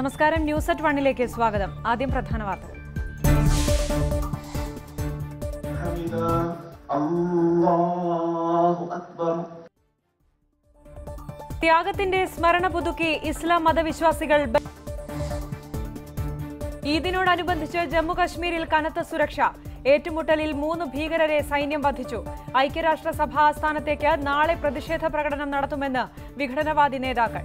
നമസ്കാരം news at വണ്ണിലേക്ക് സ്വാഗതം ആദ്യം പ്രധാന വാർത്തകൾ حمدا الله أكبر ത്യാഗത്തിന്റെ സ്മരണ പുതുക്കി ഇസ്ലാം മതവിശ്വാസികൾ ബ- ഈദിനോടനുബന്ധിച്ച് ജമ്മു കശ്മീരിൽ കനത്ത സുരക്ഷ ഏറ്റുമുട്ടലിൽ മൂന്ന് ഭീകരരെ സൈന്യം വധിച്ചു ഐക്യരാഷ്ട്രസഭാ ആസ്ഥാനത്തേക്ക് നാളെ പ്രതിഷേധ പ്രകടനം നടത്തുമെന്ന് വിഘടനവാദി നേതാക്കൾ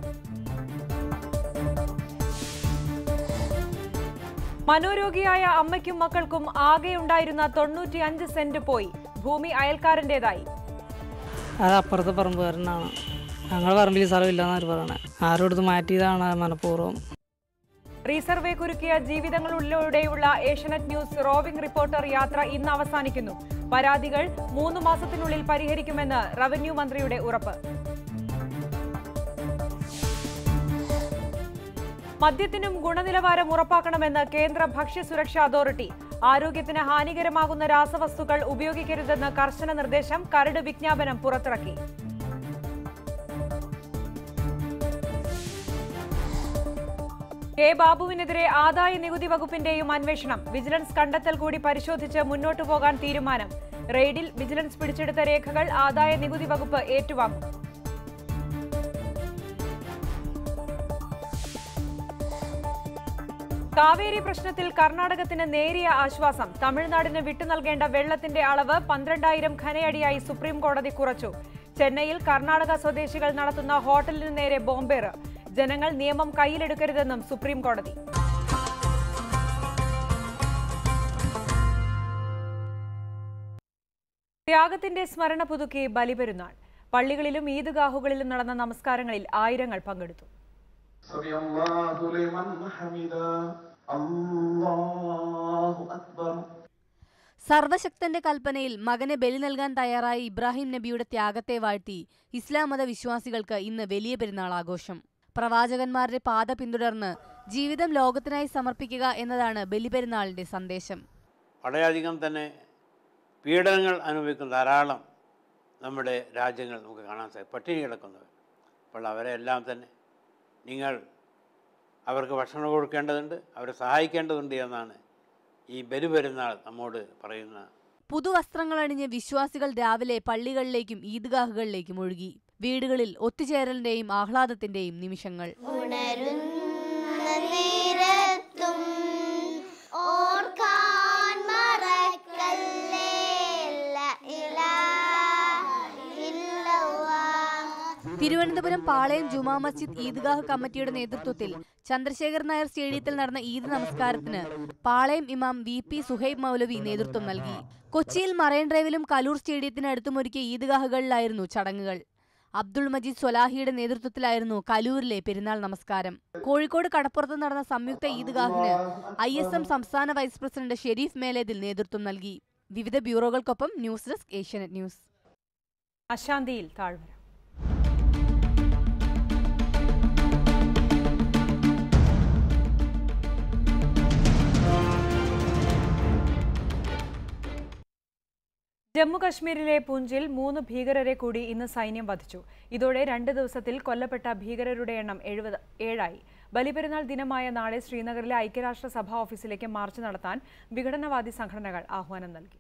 മനോരോഗിയായ അമ്മയ്ക്കും മക്കൾക്കും ആകെയുണ്ടായിരുന്ന തൊണ്ണൂറ്റിയഞ്ച് സെന്റ് പോയി ഭൂമി അയൽക്കാരന്റേതായി അത് അപ്പുറത്തെ പറമ്പുകാരനാണ് ഞങ്ങൾ പറമ്പിൽ സ്ഥലമില്ലെന്നാണ് അവർ പറയണത് ആരോടത്ത് മാറ്റിയതാണ് മനഃപൂർവ്വം റീസർവേ കുരുക്കിയ ജീവിതങ്ങളിലൂടെയുള്ള ഏഷ്യനെറ്റ് ന്യൂസ് റോവിംഗ് റിപ്പോർട്ടർ യാത്ര ഇന്ന് അവസാനിക്കുന്നു പരാതികൾ മൂന്ന് മാസത്തിനുള്ളിൽ പരിഹരിക്കുമെന്ന് റവന്യൂ മന്ത്രിയുടെ ഉറപ്പ് മദ്യത്തിനും ഗുണനിലവാരം ഉറപ്പാക്കണമെന്ന് കേന്ദ്ര ഭക്ഷ്യസുരക്ഷാ അതോറിറ്റി ആരോഗ്യത്തിന് ഹാനികരമാകുന്ന രാസവസ്തുക്കൾ ഉപയോഗിക്കരുതെന്ന് കർശന നിർദ്ദേശം കരട് വിജ്ഞാപനം പുറത്തിറക്കി കെ ബാബുവിനെതിരെ ആദായ നികുതി വകുപ്പിന്റെയും അന്വേഷണം വിജിലൻസ് കണ്ടെത്തൽ കൂടി പരിശോധിച്ച് മുന്നോട്ടു പോകാൻ തീരുമാനം റെയ്ഡിൽ വിജിലൻസ് പിടിച്ചെടുത്ത രേഖകൾ ആദായ നികുതി വകുപ്പ് ഏറ്റുവാങ്ങും കാവേരി പ്രശ്നത്തിൽ കർണാടകത്തിന് നേരിയ ആശ്വാസം തമിഴ്നാടിന് വിട്ടുനൽകേണ്ട വെള്ളത്തിന്റെ അളവ് പന്ത്രണ്ടായിരം ഖനയടിയായി സുപ്രീം കോടതി കുറച്ചു ചെന്നൈയിൽ കർണാടക സ്വദേശികൾ നടത്തുന്ന ഹോട്ടലിന് നേരെ ബോംബേറ് ജനങ്ങൾ നിയമം കയ്യിലെടുക്കരുതെന്നും സുപ്രീം കോടതി ത്യാഗത്തിന്റെ സ്മരണ പുതുക്കി ബലിപെരുന്നാൾ പള്ളികളിലും ഈദ്ഗാഹുകളിലും നടന്ന നമസ്കാരങ്ങളിൽ ആയിരങ്ങൾ പങ്കെടുത്തു سمع الله لمن حمدا الله أكبر സർവശക്തന്റെ കൽപ്പനയിൽ മകനെ ബലി നൽകാൻ തയ്യാറായ ഇബ്രാഹിം നബിയുടെ ത്യാഗത്തെ വാഴ്ത്തി ഇസ്ലാം മത വിശ്വാസികൾക്ക് ഇന്ന് വലിയ പെരുന്നാൾ ആഘോഷം പ്രവാചകന്മാരുടെ പാത പിന്തുടർന്ന് ജീവിതം ലോകത്തിനായി സമർപ്പിക്കുക എന്നതാണ് ബലിപെരുന്നാളിന്റെ സന്ദേശം വളരെയധികം തന്നെ പീഡനങ്ങൾ അനുഭവിക്കുന്ന ധാരാളം നമ്മുടെ രാജ്യങ്ങൾ നമുക്ക് കാണാൻ സാധിക്കും പട്ടിണി കിടക്കുന്നവർ അപ്പോൾ അവരെ എല്ലാം തന്നെ നിങ്ങൾ അവർക്ക് ഭക്ഷണം കൊടുക്കേണ്ടതുണ്ട് അവരെ സഹായിക്കേണ്ടതുണ്ട് എന്നാണ് ഈ ബലിപെരുന്നാൾ നമ്മോട് പറയുന്ന പുതുവസ്ത്രങ്ങളണിഞ്ഞ് വിശ്വാസികൾ രാവിലെ പള്ളികളിലേക്കും ഈദ്ഗാഹുകളിലേക്കും ഒഴുകി വീടുകളിൽ ഒത്തുചേരലിന്റെയും ആഹ്ലാദത്തിന്റെയും നിമിഷങ്ങൾ ഉണരുന്ന നേരത്തും ഓർക്കാൻ മറക്കല്ലേ ല ഇലാഹ ഇല്ലല്ലാഹ്. തിരുവനന്തപുരം പാളയം ജുമാ മസ്ജിദ് ഈദ്ഗാഹ് കമ്മിറ്റിയുടെ നേതൃത്വത്തിൽ ചന്ദ്രശേഖർ നായർ സ്റ്റേഡിയത്തിൽ നടന്ന ഈദ് നമസ്കാരത്തിന് പാളയം ഇമാം വി പി സുഹൈബ് മൗലവി നേതൃത്വം നൽകി കൊച്ചിയിൽ മറൈൻ ഡ്രൈവിലും കലൂർ സ്റ്റേഡിയത്തിന് അടുത്തുമൊരുക്കിയ ഈദ്ഗാഹുകളിലായിരുന്നു ചടങ്ങുകൾ അബ്ദുൾ മജീദ് സ്വലാഹിയുടെ നേതൃത്വത്തിലായിരുന്നു കലൂരിലെ പെരുന്നാൾ നമസ്കാരം കോഴിക്കോട് കടപ്പുറത്ത് നടന്ന സംയുക്ത ഈദ്ഗാഹിന് ഐ എസ് എം സംസ്ഥാന വൈസ് പ്രസിഡന്റ് ഷെരീഫ് മേലേതിൽ നേതൃത്വം നൽകി വിവിധ ബ്യൂറോകൾക്കൊപ്പം ന്യൂസ് ഡെസ്ക് ഏഷ്യാനെറ്റ് ന്യൂസ് അശാന്തിയിൽ താഴ്വര ജമ്മു കശ്മീരിലെ പൂഞ്ചിൽ മൂന്ന് ഭീകരരെ കൂടി ഇന്ന് സൈന്യം വധിച്ചു ഇതോടെ രണ്ട് ദിവസത്തിൽ കൊല്ലപ്പെട്ട ഭീകരരുടെ എണ്ണം എഴുപത് ഏഴായി ബലിപെരുന്നാൾ ദിനമായ നാളെ ശ്രീനഗറിലെ ഐക്യരാഷ്ട്ര സഭാ ഓഫീസിലേക്ക് മാർച്ച് നടത്താൻ വിഘടനവാദി സംഘടനകൾ ആഹ്വാനം നൽകി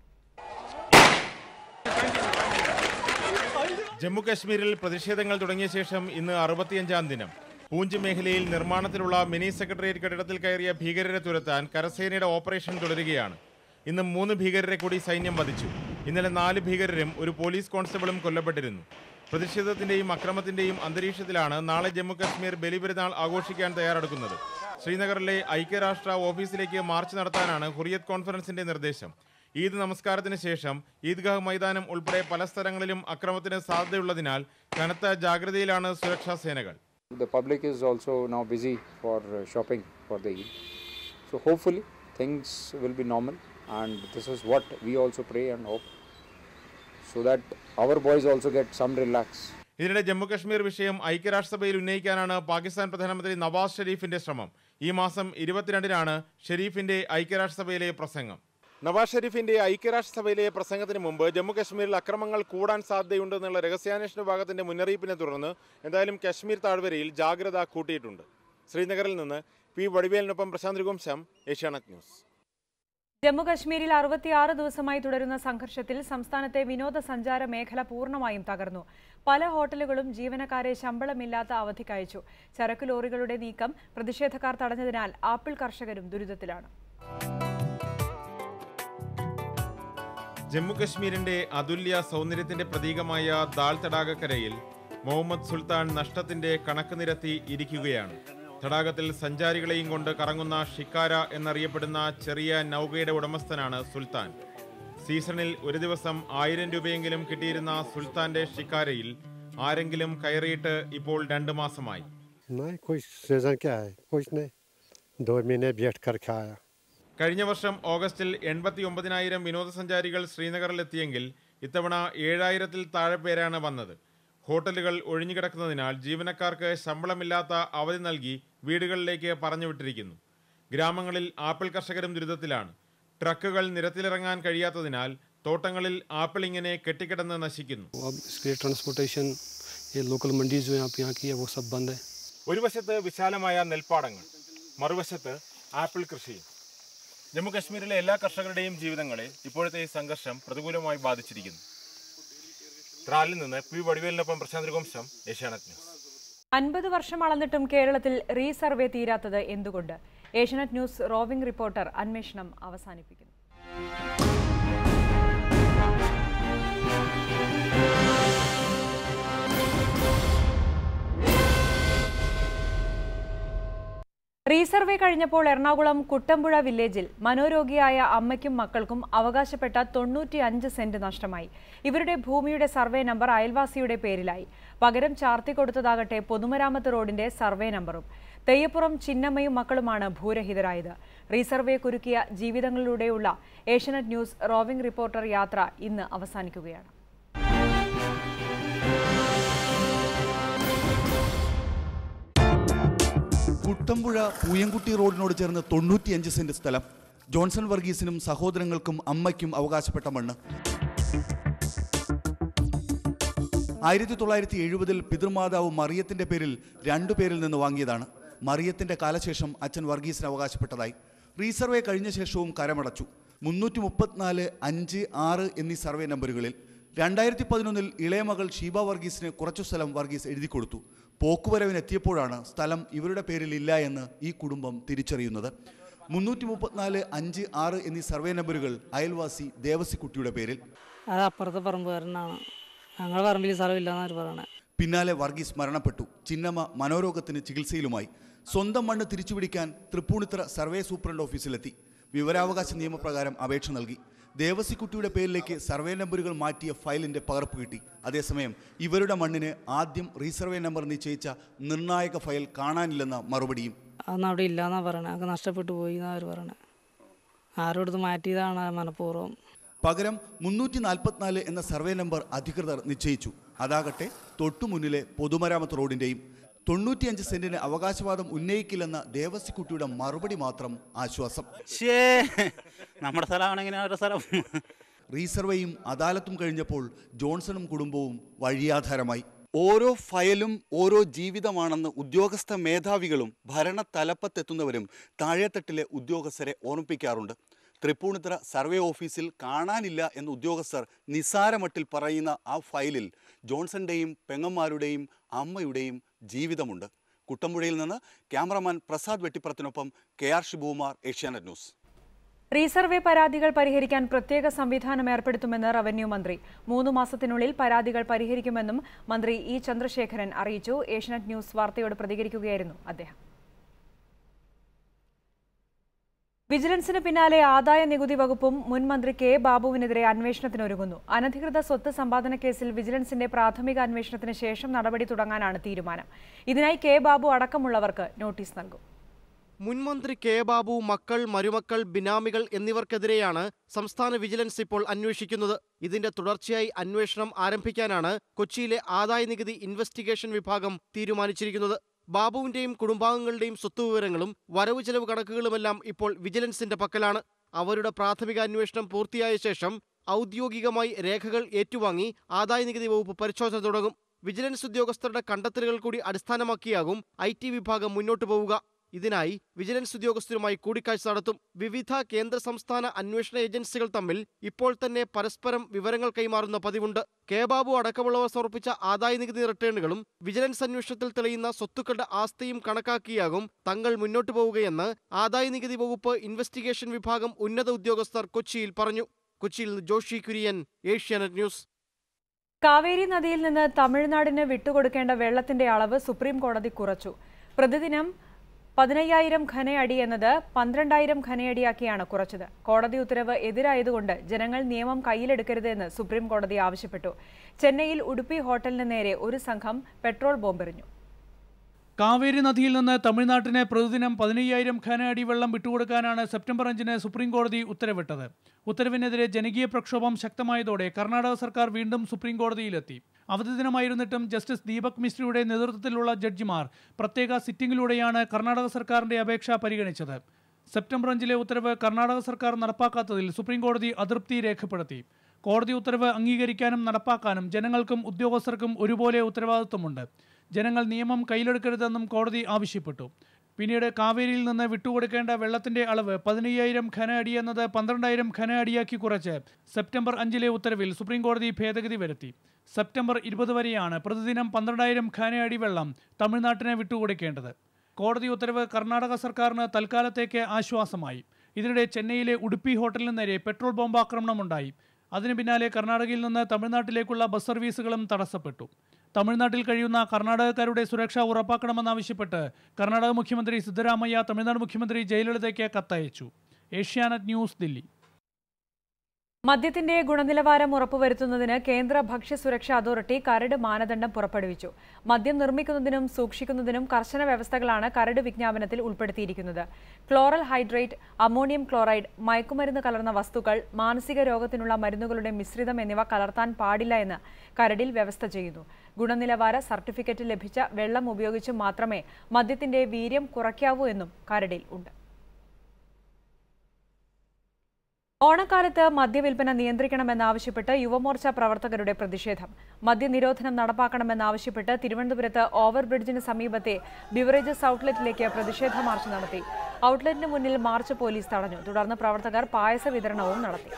ജമ്മു കശ്മീരിൽ പ്രതിഷേധങ്ങൾ തുടങ്ങിയ ശേഷം ഇന്ന് അറുപത്തിയഞ്ചാം ദിനം പൂഞ്ച് മേഖലയിൽ നിർമ്മാണത്തിലുള്ള മിനി സെക്രട്ടേറിയറ്റ് കെട്ടിടത്തിൽ കയറിയ ഭീകരരെ തുരത്താൻ കരസേനയുടെ ഓപ്പറേഷൻ തുടരുകയാണ് ഇന്ന് മൂന്ന് ഭീകരരെ കൂടി സൈന്യം വധിച്ചു ഇന്നലെ നാല് ഭീകരരും ഒരു പോലീസ് കോൺസ്റ്റബിളും കൊല്ലപ്പെട്ടിരുന്നു പ്രതിഷേധത്തിന്റെയും അക്രമത്തിന്റെയും അന്തരീക്ഷത്തിലാണ് നാളെ ജമ്മു കശ്മീർ ബലിപെരുന്നാൾ ആഘോഷിക്കാൻ തയ്യാറെടുക്കുന്നത് ശ്രീനഗറിലെ ഐക്യരാഷ്ട്ര ഓഫീസിലേക്ക് മാർച്ച് നടത്താനാണ് ഹുറിയത്ത് കോൺഫറൻസിന്റെ നിർദ്ദേശം ഈദ് നമസ്കാരത്തിന് ശേഷം ഈദ്ഗാഹ് മൈതാനം ഉൾപ്പെടെ പല സ്ഥലങ്ങളിലും അക്രമത്തിന് സാധ്യതയുള്ളതിനാൽ കനത്ത ജാഗ്രതയിലാണ് സുരക്ഷാ സേനകൾ The public is also now busy for uh, shopping for the Eid. So hopefully things will be normal and this is what we also pray and hope so that our boys also get some relax. ഇതിനിടെ ജമ്മു കശ്മീർ വിഷയം ഐക്യരാഷ്ട്രസഭയിൽ ഉന്നയിക്കാനാണ് പാകിസ്ഥാൻ പ്രധാനമന്ത്രി നവാസ് ഷെരീഫിന്റെ ശ്രമം ഈ മാസം ഇരുപത്തിരണ്ടിനാണ് ഷെരീഫിന്റെ ഐക്യരാഷ്ട്രസഭയിലെ പ്രസംഗം നവാസ് ഷെരീഫിന്റെ ഐക്യരാഷ്ട്രസഭയിലെ പ്രസംഗത്തിന് മുമ്പ് ജമ്മു കശ്മീരിൽ അക്രമങ്ങൾ കൂടാൻ സാധ്യതയുണ്ടെന്നുള്ള രഹസ്യാന്വേഷണ വിഭാഗത്തിന്റെ മുന്നറിയിപ്പിനെ തുടർന്ന് എന്തായാലും കശ്മീർ താഴ്വരയിൽ ജാഗ്രത കൂട്ടിയിട്ടുണ്ട് ശ്രീനഗറിൽ നിന്ന് പി വടിവേലിനൊപ്പം പ്രശാന്ത് രഘുവംശം ഏഷ്യാനെറ്റ് ന്യൂസ് ജമ്മുകശ്മീരിൽ അറുപത്തിയാറ് ദിവസമായി തുടരുന്ന സംഘർഷത്തിൽ സംസ്ഥാനത്തെ വിനോദസഞ്ചാര മേഖല പൂർണ്ണമായും തകർന്നു പല ഹോട്ടലുകളും ജീവനക്കാരെ ശമ്പളമില്ലാത്ത അവധിക്കയച്ചു ചരക്ക് ലോറികളുടെ നീക്കം പ്രതിഷേധക്കാർ തടഞ്ഞതിനാൽ ആപ്പിൾ കർഷകരും ദുരിതത്തിലാണ് ജമ്മുകശ്മീരിന്റെ അതുല്യ സൗന്ദര്യത്തിന്റെ പ്രതീകമായ ദാൽ തടാകക്കരയിൽ മുഹമ്മദ് സുൽത്താൻ നഷ്ടത്തിന്റെ കണക്ക് നിരത്തി ഇരിക്കുകയാണ് തടാകത്തിൽ സഞ്ചാരികളെയും കൊണ്ട് കറങ്ങുന്ന ഷിക്കാര എന്നറിയപ്പെടുന്ന ചെറിയ നൗകയുടെ ഉടമസ്ഥനാണ് സുൽത്താൻ സീസണിൽ ഒരു ദിവസം ആയിരം രൂപയെങ്കിലും കിട്ടിയിരുന്ന സുൽത്താന്റെ ഷിക്കാരയിൽ ആരെങ്കിലും കയറിയിട്ട് ഇപ്പോൾ രണ്ടു മാസമായി नहीं कोई सीजन क्या है कुछ नहीं दो महीने बैठ कर खाया കഴിഞ്ഞ വർഷം ഓഗസ്റ്റിൽ എൺപത്തി ഒമ്പതിനായിരം വിനോദസഞ്ചാരികൾ ശ്രീനഗറിലെത്തിയെങ്കിൽ ഇത്തവണ ഏഴായിരത്തിൽ താഴെ പേരാണ് വന്നത് ഹോട്ടലുകൾ ഒഴിഞ്ഞുകിടക്കുന്നതിനാൽ ജീവനക്കാർക്ക് ശമ്പളമില്ലാത്ത അവധി നൽകി വീടുകളിലേക്ക് പറഞ്ഞുവിട്ടിരിക്കുന്നു ഗ്രാമങ്ങളിൽ ആപ്പിൾ കർഷകരും ദുരിതത്തിലാണ് ട്രക്കുകൾ നിരത്തിലിറങ്ങാൻ കഴിയാത്തതിനാൽ തോട്ടങ്ങളിൽ ആപ്പിൾ ഇങ്ങനെ കെട്ടിക്കിടന്ന് നശിക്കുന്നു अब इसके लिए ट्रांसपोर्टेशन ये लोकल मंडी जो यहाँ पे यहाँ की है वो सब बंद है ഒരു വശത്ത് വിശാലമായ നെൽപ്പാടങ്ങൾ മറുവശത്ത് ആപ്പിൾ കൃഷിയും ജമ്മു കശ്മീരിലെ എല്ലാ കർഷകരുടെയും ജീവിതങ്ങളെ ഇപ്പോഴത്തെ ഈ സംഘർഷം പ്രതികൂലമായി ബാധിച്ചിരിക്കുന്നു ത്രാലിൽ നിന്ന് പി വടിവേലിനൊപ്പം പ്രശാന്ത് രഘുവംശം ഏഷ്യാനെറ്റ് ന്യൂസ് അൻപത് വർഷം അളന്നിട്ടും കേരളത്തിൽ റീസർവേ തീരാത്തത് എന്തുകൊണ്ട് ഏഷ്യനെറ്റ് ന്യൂസ് റോവിംഗ് റിപ്പോർട്ടർ അന്വേഷണം അവസാനിപ്പിക്കുന്നു റീസർവേ കഴിഞ്ഞപ്പോൾ എറണാകുളം കുട്ടമ്പുഴ വില്ലേജിൽ മനോരോഗിയായ അമ്മയ്ക്കും മക്കൾക്കും അവകാശപ്പെട്ട തൊണ്ണൂറ്റി അഞ്ച് സെന്റ് നഷ്ടമായി ഇവരുടെ ഭൂമിയുടെ സർവേ നമ്പർ അയൽവാസിയുടെ പേരിലായി പകരം ചാർത്തി കൊടുത്തതാകട്ടെ പൊതുമരാമത്ത് റോഡിന്റെ സർവേ നമ്പറും തെയ്യപ്പുറം ചിന്നമ്മയും മക്കളുമാണ് ഭൂരഹിതരായത് റീസർവേ കുരുക്കിയ ജീവിതങ്ങളിലൂടെയുള്ള ഏഷ്യനെറ്റ് ന്യൂസ് റോവിംഗ് റിപ്പോർട്ടർ യാത്ര ഇന്ന് അവസാനിക്കുകയാണ് കുട്ടമ്പുഴ പൂയംകുട്ടി റോഡിനോട് ചേർന്ന് തൊണ്ണൂറ്റിയഞ്ച് സെന്റ് സ്ഥലം ജോൺസൺ വർഗീസിനും സഹോദരങ്ങൾക്കും അമ്മയ്ക്കും അവകാശപ്പെട്ട മണ്ണ് ആയിരത്തി തൊള്ളായിരത്തി എഴുപതിൽ പിതൃമാതാവ് മറിയത്തിന്റെ പേരിൽ രണ്ടു പേരിൽ നിന്ന് വാങ്ങിയതാണ് മറിയത്തിന്റെ കാലശേഷം അച്ഛൻ വർഗീസിന് അവകാശപ്പെട്ടതായി റീസർവേ കഴിഞ്ഞ ശേഷവും കരമടച്ചു മുന്നൂറ്റി മുപ്പത്തിനാല് അഞ്ച് ആറ് എന്നീ സർവേ നമ്പറുകളിൽ രണ്ടായിരത്തി പതിനൊന്നിൽ ഇളയ മകൾ ഷീബ വർഗീസിന് കുറച്ചു സ്ഥലം വർഗീസ് എഴുതി കൊടുത്തു പോക്കുവരവിനെത്തിയപ്പോഴാണ് സ്ഥലം ഇവരുടെ പേരിൽ ഇല്ല എന്ന് ഈ കുടുംബം തിരിച്ചറിയുന്നത് മുന്നൂറ്റി മുപ്പത്തിനാല് അഞ്ച് ആറ് എന്നീ സർവേ നമ്പറുകൾ അയൽവാസി ദേവസിക്കുട്ടിയുടെ പേരിൽ അത് അപ്പുറത്തെ പറമ്പുകാരനാണ് ഞങ്ങൾ പറമ്പിൽ സ്ഥലമില്ലെന്നാണ് പറയണേ പിന്നാലെ വർഗീസ് മരണപ്പെട്ടു ചിന്നമ്മ മനോരോഗത്തിന് ചികിത്സയിലുമായി സ്വന്തം മണ്ണ് തിരിച്ചുപിടിക്കാൻ തൃപ്പൂണിത്തറ സർവേ സൂപ്രണ്ട് ഓഫീസിലെത്തി വിവരാവകാശ നിയമപ്രകാരം അപേക്ഷ നൽകി ദേവസിക്കുട്ടിയുടെ പേരിലേക്ക് സർവേ നമ്പറുകൾ മാറ്റിയ ഫയലിന്റെ പകർപ്പ് കിട്ടി അതേസമയം ഇവരുടെ മണ്ണിന് ആദ്യം റീസർവേ നമ്പർ നിശ്ചയിച്ച നിർണായക ഫയൽ കാണാനില്ലെന്ന മറുപടിയും അതൊന്നും അവിടെ ഇല്ലയെന്നാണ് പറയണേ അത് നഷ്ടപ്പെട്ടു പോയി എന്നാണ് അവർ പറയണേ ആരും എടുത്ത് മാറ്റിയതാണ് മനഃപൂർവ്വം പകരം മുന്നൂറ്റി നാൽപ്പത്തിനാല് എന്ന സർവേ നമ്പർ അധികൃതർ നിശ്ചയിച്ചു അതാകട്ടെ തൊട്ടുമുന്നിലെ പൊതുമരാമത്ത് റോഡിന്റെയും തൊണ്ണൂറ്റിയഞ്ച് സെന്റിന് അവകാശവാദം ഉന്നയിക്കില്ലെന്ന ദേവസിക്കുട്ടിയുടെ മറുപടി മാത്രം ആശ്വാസം ശ്ശേ നമ്മുടെ സ്ഥലമാണെങ്കിൽ അവരുടെ സ്ഥലം റീസർവേയും അദാലത്തും കഴിഞ്ഞപ്പോൾ ജോൺസണും കുടുംബവും വഴിയാധാരമായി ഓരോ ഫയലും ഓരോ ജീവിതമാണെന്ന് ഉദ്യോഗസ്ഥ മേധാവികളും ഭരണ തലപ്പത്തെത്തുന്നവരും താഴെത്തട്ടിലെ ഉദ്യോഗസ്ഥരെ ഓർമ്മിപ്പിക്കാറുണ്ട് തൃപ്പൂണിത്തറ സർവേ ഓഫീസിൽ കാണാനില്ല എന്ന് ഉദ്യോഗസ്ഥർ നിസാരമട്ടിൽ പറയുന്ന ആ ഫയലിൽ ജോൺസന്റെയും പെങ്ങന്മാരുടെയും അമ്മയുടെയും ജീവിതമുണ്ട് കുട്ടമ്പുഴയിൽ നിന്ന് ക്യാമറമാൻ പ്രസാദ് വെട്ടിപ്പുറത്തിനൊപ്പം K R Shibukumar Asianet news resurvey പരാതികൾ പരിഹരിക്കാൻ പ്രത്യേക സംവിധാനം ഏർപ്പെടുത്തുമെന്ന് റവന്യൂ മന്ത്രി മൂന്ന് മാസത്തിനുള്ളിൽ പരാതികൾ പരിഹരിക്കുമെന്നും മന്ത്രി ഇ ചന്ദ്രശേഖരൻ അറിയിച്ചു ഏഷ്യനെറ്റ് ന്യൂസ് വാർത്തയോട് പ്രതികരിക്കുകയായിരുന്നു അദ്ദേഹം വിജിലൻസിന് പിന്നാലെ ആദായ നികുതി വകുപ്പും മുൻ മന്ത്രി കെ ബാബുവിനെതിരെ അന്വേഷണത്തിനൊരുങ്ങുന്നു അനധികൃത സ്വത്ത് സമ്പാദന കേസിൽ വിജിലൻസിന്റെ പ്രാഥമിക അന്വേഷണത്തിന് ശേഷം നടപടി തുടങ്ങാനാണ് തീരുമാനം ഇതിനായി കെ ബാബു അടക്കമുള്ളവർക്ക് നോട്ടീസ് നൽകും മുൻമന്ത്രി കെ ബാബു മക്കൾ മരുമക്കൾ ബിനാമികൾ എന്നിവർക്കെതിരെയാണ് സംസ്ഥാന വിജിലൻസ് ഇപ്പോൾ അന്വേഷിക്കുന്നത് ഇതിന്റെ തുടർച്ചയായി അന്വേഷണം ആരംഭിക്കാനാണ് കൊച്ചിയിലെ ആദായനികുതി ഇൻവെസ്റ്റിഗേഷൻ വിഭാഗം തീരുമാനിച്ചിരിക്കുന്നത് ബാബുവിന്റെയും കുടുംബാംഗങ്ങളുടെയും സ്വത്തുവിവരങ്ങളും വരവ് ചെലവ് കണക്കുകളുമെല്ലാം ഇപ്പോൾ വിജിലൻസിന്റെ പക്കലാണ് അവരുടെ പ്രാഥമിക അന്വേഷണം പൂർത്തിയായ ശേഷം ഔദ്യോഗികമായി രേഖകൾ ഏറ്റുവാങ്ങി ആദായനികുതി വകുപ്പ് പരിശോധന തുടങ്ങും വിജിലൻസ് ഉദ്യോഗസ്ഥരുടെ കണ്ടെത്തലുകൾ കൂടി അടിസ്ഥാനമാക്കിയാകും ഐ ടി വിഭാഗം മുന്നോട്ടു പോവുക ഇതിനായി വിജിലൻസ് ഉദ്യോഗസ്ഥരുമായി കൂടിക്കാഴ്ച നടത്തും വിവിധ കേന്ദ്ര സംസ്ഥാന അന്വേഷണ ഏജൻസികൾ തമ്മിൽ ഇപ്പോൾ തന്നെ പരസ്പരം വിവരങ്ങൾ കൈമാറുന്ന പതിവുണ്ട് കെ ബാബു അടക്കമുള്ളവർ സമർപ്പിച്ച ആദായനികുതി റിട്ടേണുകളും വിജിലൻസ് അന്വേഷണത്തിൽ തെളിയുന്ന സ്വത്തുക്കളുടെ ആസ്തിയും കണക്കാക്കിയാകും തങ്ങൾ മുന്നോട്ടു പോവുകയെന്ന് ആദായനികുതി വകുപ്പ് ഇൻവെസ്റ്റിഗേഷൻ വിഭാഗം ഉന്നത ഉദ്യോഗസ്ഥർ കൊച്ചിയിൽ പറഞ്ഞു കൊച്ചിയിൽ നിന്ന് ജോഷി കുര്യൻ ഏഷ്യാനെറ്റ് ന്യൂസ് കാവേരി നദിയിൽ നിന്ന് തമിഴ്നാടിന് വിട്ടുകൊടുക്കേണ്ട വെള്ളത്തിന്റെ അളവ് സുപ്രീം കോടതി കുറച്ചു പ്രതിദിനം പതിനയ്യായിരം ഘനയടി എന്നത് പന്ത്രണ്ടായിരം ഘനയടിയാക്കിയാണ് കുറച്ചത് കോടതി ഉത്തരവ് എതിരായതുകൊണ്ട് ജനങ്ങൾ നിയമം കയ്യിലെടുക്കരുതെന്ന് സുപ്രീം കോടതി ആവശ്യപ്പെട്ടു ചെന്നൈയിൽ ഉടുപ്പി ഹോട്ടലിന് നേരെ ഒരു സംഘം പെട്രോൾ ബോംബെറിഞ്ഞു കാവേരി നദിയിൽ നിന്ന് തമിഴ്നാട്ടിന് പ്രതിദിനം പതിനയ്യായിരം ഘന അടി വെള്ളം വിട്ടുകൊടുക്കാനാണ് സെപ്റ്റംബർ അഞ്ചിന് സുപ്രീം കോടതി ഉത്തരവിട്ടത് ഉത്തരവിനെതിരെ ജനകീയ പ്രക്ഷോഭം ശക്തമായതോടെ കർണാടക സർക്കാർ വീണ്ടും സുപ്രീം കോടതിയിലെത്തി അവധി ദിനമായിരുന്നിട്ടും ജസ്റ്റിസ് ദീപക് മിശ്രയുടെ നേതൃത്വത്തിലുള്ള ജഡ്ജിമാർ പ്രത്യേക സിറ്റിംഗിലൂടെയാണ് കർണാടക സർക്കാരിന്റെ അപേക്ഷ പരിഗണിച്ചത് സെപ്റ്റംബർ അഞ്ചിലെ ഉത്തരവ് കർണാടക സർക്കാർ നടപ്പാക്കാത്തതിൽ സുപ്രീം കോടതി അതൃപ്തി രേഖപ്പെടുത്തി കോടതി ഉത്തരവ് അംഗീകരിക്കാനും നടപ്പാക്കാനും ജനങ്ങൾക്കും ഉദ്യോഗസ്ഥർക്കും ഒരുപോലെ ഉത്തരവാദിത്വമുണ്ട് ജനങ്ങൾ നിയമം കയ്യിലെടുക്കരുതെന്നും കോടതി ആവശ്യപ്പെട്ടു പിന്നീട് കാവേരിയിൽ നിന്ന് വിട്ടുകൊടുക്കേണ്ട വെള്ളത്തിന്റെ അളവ് പതിനയ്യായിരം ഘന അടി എന്നത് പന്ത്രണ്ടായിരം ഘന അടിയാക്കി കുറച്ച് സെപ്റ്റംബർ അഞ്ചിലെ ഉത്തരവിൽ സുപ്രീം കോടതി ഭേദഗതി വരുത്തി സെപ്റ്റംബർ ഇരുപത് വരെയാണ് പ്രതിദിനം പന്ത്രണ്ടായിരം ഘന അടി വെള്ളം തമിഴ്നാട്ടിന് വിട്ടുകൊടുക്കേണ്ടത് കോടതി ഉത്തരവ് കർണാടക സർക്കാരിന് തൽക്കാലത്തേക്ക് ആശ്വാസമായി ഇതിനിടെ ചെന്നൈയിലെ ഉടുപ്പി ഹോട്ടലിന് നേരെ പെട്രോൾ ബോംബാക്രമണമുണ്ടായി അതിനു പിന്നാലെ കർണാടകയിൽ നിന്ന് തമിഴ്നാട്ടിലേക്കുള്ള ബസ് സർവീസുകളും തടസ്സപ്പെട്ടു തമിഴ്നാട്ടിൽ കഴിയുന്ന കർണാടകക്കാരുടെ സുരക്ഷ ഉറപ്പാക്കണമെന്നാവശ്യപ്പെട്ട് കർണാടക മുഖ്യമന്ത്രി സിദ്ധരാമയ്യ തമിഴ്നാട് മുഖ്യമന്ത്രി ജയലളിതയ്ക്ക് കത്തയച്ചു ഏഷ്യാനെറ്റ് ന്യൂസ് ദില്ലി മദ്യത്തിന്റെ ഗുണനിലവാരം ഉറപ്പുവരുത്തുന്നതിന് കേന്ദ്ര ഭക്ഷ്യസുരക്ഷാ അതോറിറ്റി കരട് മാനദണ്ഡം പുറപ്പെടുവിച്ചു മദ്യം നിർമ്മിക്കുന്നതിനും സൂക്ഷിക്കുന്നതിനും കർശന വ്യവസ്ഥകളാണ് കരട് വിജ്ഞാപനത്തിൽ ഉൾപ്പെടുത്തിയിരിക്കുന്നത് ക്ലോറൽ ഹൈഡ്രേറ്റ് അമോണിയം ക്ലോറൈഡ് മയക്കുമരുന്ന് കലർന്ന വസ്തുക്കൾ മാനസിക രോഗത്തിനുള്ള മരുന്നുകളുടെ മിശ്രിതം എന്നിവ കലർത്താൻ പാടില്ല എന്ന് കരടിൽ വ്യവസ്ഥ ചെയ്യുന്നു ഗുണനിലവാര സർട്ടിഫിക്കറ്റ് ലഭിച്ച വെള്ളം ഉപയോഗിച്ച് മാത്രമേ മദ്യത്തിന്റെ വീര്യം കുറയ്ക്കാവൂ എന്നും കരടിൽ ഉണ്ട് ഓണക്കാലത്ത് മദ്യവിൽപ്പന നിയന്ത്രിക്കണമെന്നാവശ്യപ്പെട്ട് യുവമോർച്ച പ്രവർത്തകരുടെ പ്രതിഷേധം മദ്യനിരോധനം നടപ്പാക്കണമെന്നാവശ്യപ്പെട്ട് തിരുവനന്തപുരത്ത് ഓവർബ്രിഡ്ജിന് സമീപത്തെ ബിവറേജസ് ഔട്ട്ലെറ്റിലേക്ക് പ്രതിഷേധ മാർച്ച് നടത്തി ഔട്ട്ലെറ്റിന് മുന്നിൽ മാർച്ച് പോലീസ് തടഞ്ഞു തുടർന്ന് പ്രവർത്തകർ പായസ വിതരണവും നടത്തി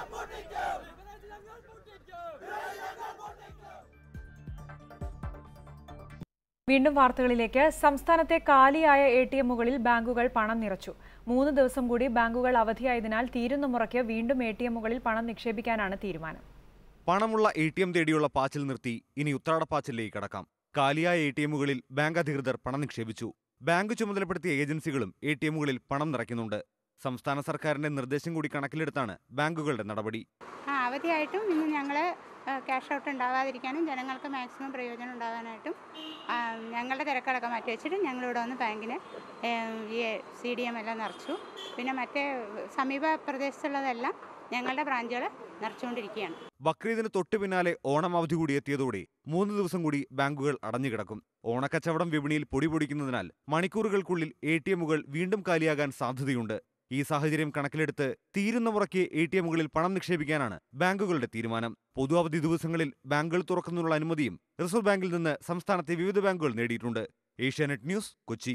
വീണ്ടും വാർത്തകളിലേക്ക് സംസ്ഥാനത്തെ കാലിയായ എ ടി എമ്മുകളിൽ ബാങ്കുകൾ പണം നിറച്ചു മൂന്ന് ദിവസം കൂടി ബാങ്കുകൾ അവധിയായതിനാൽ തീരുന്ന മുറയ്ക്ക് വീണ്ടും എ ടി എമ്മുകളിൽ പണം നിക്ഷേപിക്കാനാണ് തീരുമാനം പണമുള്ള എ ടി എം തേടിയുള്ള പാച്ചിൽ നിർത്തി ഇനി ഉത്രാടപ്പാച്ചിലേക്ക് കടക്കാം കാലിയായ എ ടി എമ്മുകളിൽ ബാങ്ക് അധികൃതർ പണം നിക്ഷേപിച്ചു ബാങ്ക് ചുമതലപ്പെടുത്തിയ ഏജൻസികളും എ ടി എമ്മുകളിൽ പണം നിറയ്ക്കുന്നുണ്ട് സംസ്ഥാന സർക്കാരിന്റെ നിർദ്ദേശം കൂടി കണക്കിലെടുത്താണ് ബാങ്കുകളുടെ നടപടി ആ അവധിയായിട്ടും ഇന്ന് ഞങ്ങൾ ക്യാഷ് ഔട്ട് ഉണ്ടാകാതിരിക്കാനും ജനങ്ങൾക്ക് മാക്സിമം പ്രയോജനം ഉണ്ടാകാനായിട്ടും ആ, ഞങ്ങളുടെ തിരക്കുകളൊക്കെ മാറ്റി വെച്ചിട്ട് ഞങ്ങളിവിടെ വന്ന് ബാങ്കിന് ഏം, ഈ സി ഡി എം എല്ലാം നിറച്ചു പിന്നെ മറ്റേ സമീപ പ്രദേശത്തുള്ളതെല്ലാം ഞങ്ങളുടെ ബ്രാഞ്ചുകൾ നിറച്ചുകൊണ്ടിരിക്കുകയാണ് ബക്രീദിന് തൊട്ടു പിന്നാലെ ഓണം അവധി കൂടി എത്തിയതോടെ മൂന്ന് ദിവസം കൂടി ബാങ്കുകൾ അടഞ്ഞുകിടക്കും ഓണക്കച്ചവടം വിപണിയിൽ പൊടി പൊടിക്കുന്നതിനാൽ മണിക്കൂറുകൾക്കുള്ളിൽ എ ടി എമ്മുകൾ വീണ്ടും കാലിയാകാൻ സാധ്യതയുണ്ട് ഈ സാഹചര്യം കണക്കിലെടുത്ത് തീരുന്ന മുറയ്ക്ക് എ ടി എമ്മുകളിൽ പണം നിക്ഷേപിക്കാനാണ് ബാങ്കുകളുടെ തീരുമാനം പൊതു അവധി ദിവസങ്ങളിൽ ബാങ്കുകൾ തുറക്കുന്നതിനുള്ള അനുമതിയും റിസർവ് ബാങ്കിൽ നിന്ന് സംസ്ഥാനത്തെ വിവിധ ബാങ്കുകൾ നേടിയിട്ടുണ്ട് ഏഷ്യാനെറ്റ് ന്യൂസ് കൊച്ചി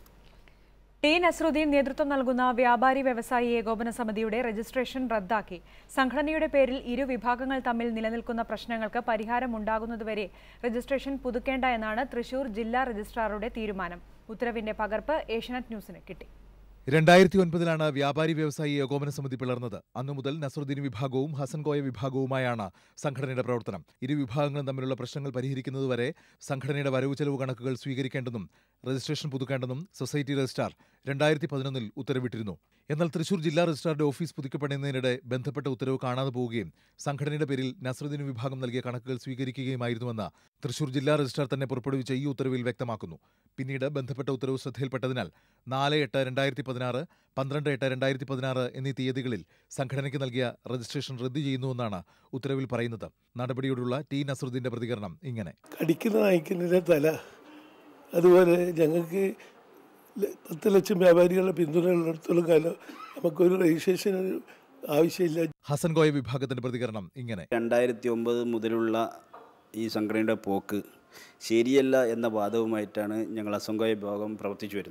ടി നസ്രുദ്ദീൻ നേതൃത്വം നൽകുന്ന വ്യാപാരി വ്യവസായി ഏകോപന സമിതിയുടെ രജിസ്ട്രേഷൻ റദ്ദാക്കി സംഘടനയുടെ പേരിൽ ഇരു വിഭാഗങ്ങൾ തമ്മിൽ നിലനിൽക്കുന്ന പ്രശ്നങ്ങൾക്ക് പരിഹാരമുണ്ടാകുന്നതുവരെ രജിസ്ട്രേഷൻ പുതുക്കേണ്ട എന്നാണ് തൃശൂർ ജില്ലാ രജിസ്ട്രാറുടെ തീരുമാനം ഉത്തരവിന്റെ പകർപ്പ് ഏഷ്യാനെറ്റ് ന്യൂസിന് കിട്ടി രണ്ടായിരത്തി ഒൻപതിലാണ് വ്യാപാരി വ്യവസായി ഏകോപന സമിതി പിളർന്നത് അന്നു മുതൽ നസറുദ്ദീൻ വിഭാഗവും ഹസൻ കോയ വിഭാഗവുമായാണ് സംഘടനയുടെ പ്രവർത്തനം ഇരു വിഭാഗങ്ങളും തമ്മിലുള്ള പ്രശ്നങ്ങൾ പരിഹരിക്കുന്നതുവരെ സംഘടനയുടെ വരവ് ചെലവ് കണക്കുകൾ സ്വീകരിക്കേണ്ടെന്നും രജിസ്ട്രേഷൻ പുതുക്കേണ്ടെന്നും സൊസൈറ്റി രജിസ്ട്രാർ രണ്ടായിരത്തി പതിനൊന്നിൽ ഉത്തരവിട്ടിരുന്നു എന്നാൽ തൃശൂർ ജില്ലാ രജിസ്ട്രാറുടെ ഓഫീസ് പുതുക്കപ്പെടുന്നതിനിടെ ബന്ധപ്പെട്ട ഉത്തരവ് കാണാതെ പോവുകയും സംഘടനയുടെ പേരിൽ നസറുദ്ദീൻ വിഭാഗം നൽകിയ കണക്കുകൾ സ്വീകരിക്കുകയുമായിരുന്നുവെന്ന് തൃശൂർ ജില്ലാ രജിസ്ട്രാർ തന്നെ പുറപ്പെടുവിച്ച ഈ ഉത്തരവിൽ വ്യക്തമാക്കുന്നു പിന്നീട് ബന്ധപ്പെട്ട ഉത്തരവ് ശ്രദ്ധയിൽപ്പെട്ടതിനാൽ നാല് എട്ട് രണ്ടായിരത്തി പതിനാറ് പന്ത്രണ്ട് എട്ട് രണ്ടായിരത്തി പതിനാറ് എന്നീ തീയതികളിൽ സംഘടനയ്ക്ക് നൽകിയ രജിസ്ട്രേഷൻ റദ്ദു ചെയ്യുന്നുവെന്നാണ് ഉത്തരവിൽ പറയുന്നത് നടപടിയോടുള്ള ടി നസറുദ്ദീന്റെ പ്രതികരണം ഇങ്ങനെ കടിക്കുന്ന നായ്ക്കുന്നതിൻ്റെ തല അതുപോലെ ഞങ്ങൾക്ക് ല- പത്ത് ലക്ഷം വ്യാപാരികളുടെ പിന്തുണയുള്ളിടത്തോളം കാലം നമുക്കൊരു രജിസ്ട്രേഷൻ ആവശ്യമില്ല ഹസൻ കോയ വിഭാഗത്തിന്റെ പ്രതികരണം ഇങ്ങനെ രണ്ടായിരത്തി ഒമ്പത് മുതലുള്ള ഈ സംഘടനയുടെ പോക്ക് ശരിയല്ല എന്ന വാദവുമായിട്ടാണ് ഞങ്ങൾ അസംഘോയ വിഭാഗം പ്രവർത്തിച്ചു വരുന്നത്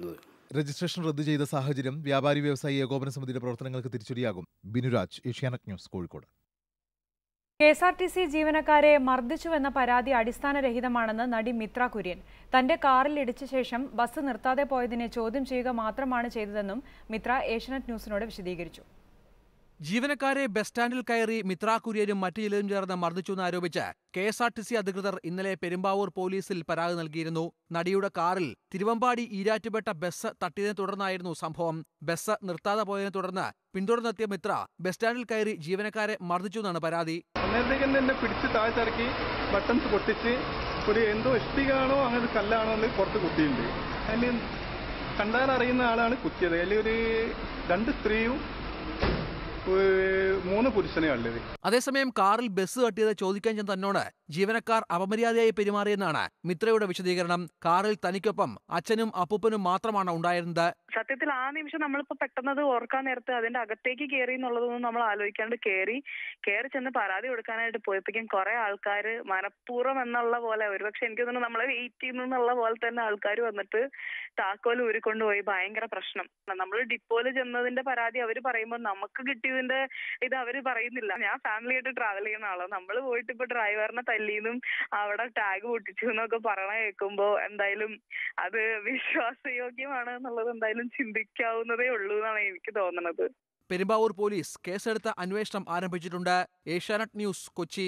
രജിസ്ട്രേഷൻ റദ്ദു ചെയ്ത സാഹചര്യം വ്യാപാരി വ്യവസായി ഏകോപന സമിതിയുടെ പ്രവർത്തനങ്ങൾക്ക് തിരിച്ചടിയാകും Binuraj Asianet news Kozhikode K S R T C ജീവനക്കാരെ മർദ്ദിച്ചുവെന്ന പരാതി അടിസ്ഥാനരഹിതമാണെന്ന് നടി മിത്ര കുര്യൻ തന്റെ കാറിൽ ഇടിച്ച ശേഷം ബസ് നിർത്താതെ പോയതിനെ ചോദ്യം ചെയ്യുക മാത്രമാണ് ചെയ്തതെന്നും മിത്ര ഏഷ്യനെറ്റ് ന്യൂസിനോട് വിശദീകരിച്ചു ജീവനക്കാരെ ബസ് സ്റ്റാൻഡിൽ കയറി മിത്ര കുര്യനും മറ്റു ചിലരും ചേർന്ന് മർദ്ദിച്ചുവെന്ന് ആരോപിച്ച് K S R T C അധികൃതർ ഇന്നലെ പെരുമ്പാവൂർ പോലീസിൽ പരാതി നൽകിയിരുന്നു നടിയുടെ കാറിൽ തിരുവമ്പാടി ഈരാറ്റുപേട്ട ബസ് തട്ടിയതിനെ തുടർന്നായിരുന്നു സംഭവം ബസ് നിർത്താതെ പോയതിനെ തുടർന്ന് പിന്തുടർന്നെത്തിയ മിത്ര ബസ് സ്റ്റാൻഡിൽ കയറി ജീവനക്കാരെ മർദ്ദിച്ചുവെന്നാണ് പരാതി അന്നേരത്തേക്ക് എന്നെ പിടിച്ച് താഴ്ത്തിറക്കി ബട്ടൺസ് പൊട്ടിച്ച് ഒരു എന്തോ ഇഷ്ടികാണോ അങ്ങനെ ഒരു കല്ലാണോ എന്ന് പുറത്ത് കുത്തിയിട്ടുണ്ട് അതിൽ കണ്ടാൽ അറിയുന്ന ആളാണ് കുത്തിയത് അതിൽ ഒരു രണ്ട് സ്ത്രീയും ഒരു മൂന്ന് പുരുഷനെയും ഉള്ളത് അതേസമയം കാറിൽ ബസ് തട്ടിയത് ചോദിക്കാൻ ചെന്ന തന്നോട് ജീവനക്കാർ അപമര്യാദയായി പെരുമാറിയെന്നാണ് മിത്രയുടെ വിശദീകരണം കാറിൽ തനിക്കൊപ്പം അച്ഛനും അപ്പൂപ്പനും മാത്രമാണ് ഉണ്ടായിരുന്നത് സത്യത്തിൽ ആ നിമിഷം നമ്മളിപ്പോ പെട്ടെന്നത് ഓർക്കാൻ നേരത്ത് അതിന്റെ അകത്തേക്ക് കയറി എന്നുള്ളതൊന്നും നമ്മൾ ആലോചിക്കാണ്ട് കയറി കയറി ചെന്ന് പരാതി കൊടുക്കാനായിട്ട് പോയപ്പോഴേക്കും കുറെ ആൾക്കാർ മനഃപൂർവ്വം എന്നുള്ള പോലെ ഒരുപക്ഷെ എനിക്ക് തോന്നുന്നു നമ്മളെ വെയിറ്റ് ചെയ്യുന്നു എന്നുള്ള പോലെ തന്നെ ആൾക്കാർ വന്നിട്ട് താക്കോൽ ഊരിക്കൊണ്ടുപോയി ഭയങ്കര പ്രശ്നം നമ്മൾ ഡിപ്പോയിൽ ചെന്നതിന്റെ പരാതി അവർ പറയുമ്പോൾ നമുക്ക് കിട്ടിയതിന്റെ ഇത് അവർ പറയുന്നില്ല ഞാൻ ഫാമിലി ആയിട്ട് ട്രാവൽ ചെയ്യുന്ന ആളാണ് നമ്മൾ പോയിട്ട് ഇപ്പൊ ഡ്രൈവറിനെ തല്ലിയെന്നും അവിടെ ടാഗ് പൊട്ടിച്ചു എന്നൊക്കെ പറയണ കേൾക്കുമ്പോ എന്തായാലും അത് വിശ്വാസയോഗ്യമാണ് എന്നുള്ളത് എന്തായാലും ചിന്തിക്കാവുന്നതേ ഉള്ളൂ എന്നാണ് എനിക്ക് തോന്നുന്നത് പെരുമ്പാവൂർ പോലീസ് കേസെടുത്ത് അന്വേഷണം ആരംഭിച്ചിട്ടുണ്ട് ഏഷ്യാനെറ്റ് ന്യൂസ് കൊച്ചി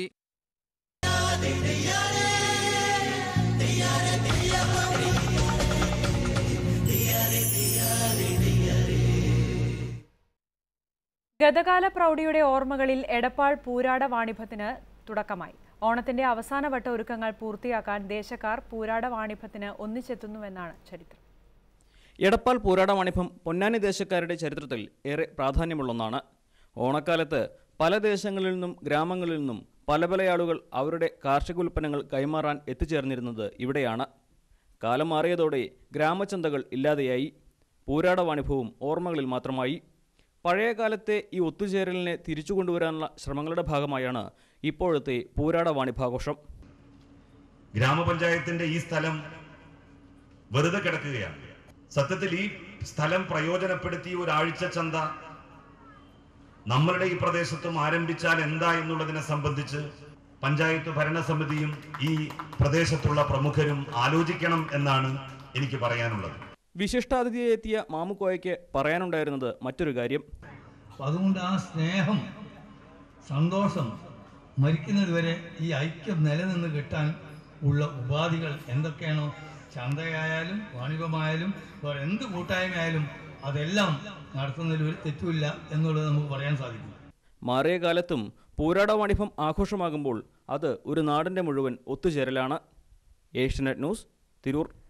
ഗതകാല പ്രൗഢിയുടെ ഓർമ്മകളിൽ എടപ്പാൾ പൂരാട വാണിഭത്തിന് തുടക്കമായി ഓണത്തിന്റെ അവസാനവട്ട ഒരുക്കങ്ങൾ പൂർത്തിയാക്കാൻ ദേശക്കാർ പൂരാട വാണിഭത്തിന് ഒന്നിച്ചെത്തുന്നുവെന്നാണ് ചരിത്രം എടപ്പാൾ പൂരാട വാണിഭം പൊന്നാനി ദേശക്കാരുടെ ചരിത്രത്തിൽ ഏറെ പ്രാധാന്യമുള്ള ഓണക്കാലത്ത് പല ദേശങ്ങളിൽ നിന്നും ഗ്രാമങ്ങളിൽ നിന്നും പല പല ആളുകൾ അവരുടെ കാർഷിക ഉൽപ്പന്നങ്ങൾ കൈമാറാൻ എത്തിച്ചേർന്നിരുന്നത് ഇവിടെയാണ് കാലം മാറിയതോടെ ഗ്രാമചന്തകൾ ഇല്ലാതെയായി പൂരാട വാണിഭവും ഓർമ്മകളിൽ മാത്രമായി പഴയ കാലത്തെ ഈ ഒത്തുചേരലിനെ തിരിച്ചു കൊണ്ടുവരാനുള്ള ശ്രമങ്ങളുടെ ഭാഗമായാണ് ഇപ്പോഴത്തെ പൂരാട വാണിഭാഘോഷം ഗ്രാമപഞ്ചായത്തിന്റെ ഈ സ്ഥലം വെറുതെ കിടക്കുകയാണ് സത്യത്തിൽ ഈ സ്ഥലം പ്രയോജനപ്പെടുത്തി ഒരാഴ്ച ചന്ത നമ്മളുടെ ഈ പ്രദേശത്തും ആരംഭിച്ചാൽ എന്താ എന്നുള്ളതിനെ സംബന്ധിച്ച് പഞ്ചായത്ത് ഭരണസമിതിയും ഈ പ്രദേശത്തുള്ള പ്രമുഖരും ആലോചിക്കണം എന്നാണ് എനിക്ക് പറയാനുള്ളത് വിശിഷ്ടാതിഥിയായി എത്തിയ മാമുക്കോയയ്ക്ക് പറയാനുണ്ടായിരുന്നത് മറ്റൊരു കാര്യം അപ്പം അതുകൊണ്ട് ആ സ്നേഹം സന്തോഷം മരിക്കുന്നത് വരെ ഈ ഐക്യം നിലനിന്ന് കിട്ടാൻ ഉള്ള ഉപാധികൾ എന്തൊക്കെയാണോ ചന്തയായാലും വാണിഭമായാലും വേറെ എന്ത് കൂട്ടായ്മയായാലും അതെല്ലാം നടത്തുന്നതിൽ ഒരു തെറ്റുമില്ല എന്നുള്ളത് നമുക്ക് പറയാൻ സാധിക്കും മാറിയ കാലത്തും പൂരാട വാണിഭം ആഘോഷമാകുമ്പോൾ അത് ഒരു നാടിൻ്റെ മുഴുവൻ ഒത്തുചേരലാണ് ഏഷ്യനെറ്റ് ന്യൂസ് തിരൂർ